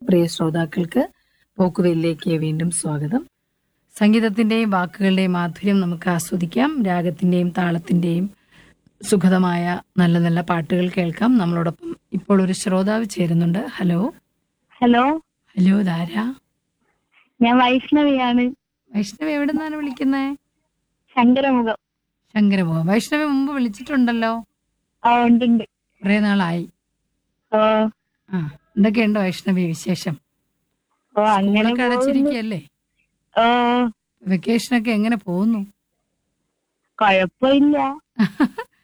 പ്രിയ ശ്രോതാക്കൾക്ക് പോക്കുവെല്ലിലേക്ക് വീണ്ടും സ്വാഗതം സംഗീതത്തിന്റെയും വാക്കുകളുടെയും മാധുര്യം നമുക്ക് ആസ്വദിക്കാം രാഗത്തിന്റെയും താളത്തിന്റെയും സുഖതമായ നല്ല നല്ല പാട്ടുകൾ കേൾക്കാം നമ്മളോടൊപ്പം ഇപ്പോൾ ഒരു ശ്രോതാവ് ചേരുന്നുണ്ട് ഹലോ ഹലോ ഹലോ ധാര ഞാൻ വൈഷ്ണവിയാണ് വൈഷ്ണവി എവിടെ നിന്നാണ് വിളിക്കുന്നത് ശങ്കരമുഖം ശങ്കരമുഖം വൈഷ്ണവി മുമ്പ് വിളിച്ചിട്ടുണ്ടല്ലോ ആ ഉണ്ടുണ്ട് കുറെ നാളായി ഓ ആ എന്തൊക്കെയുണ്ട് വൈഷ്ണവി വിശേഷം ഓ അങ്ങനെ സ്കൂളൊക്കെ പോകുന്നു. അടച്ചിരിക്കുകയല്ലേ ഓ വെക്കേഷനൊക്കെ എങ്ങനെ പോകുന്നു കുഴപ്പമില്ല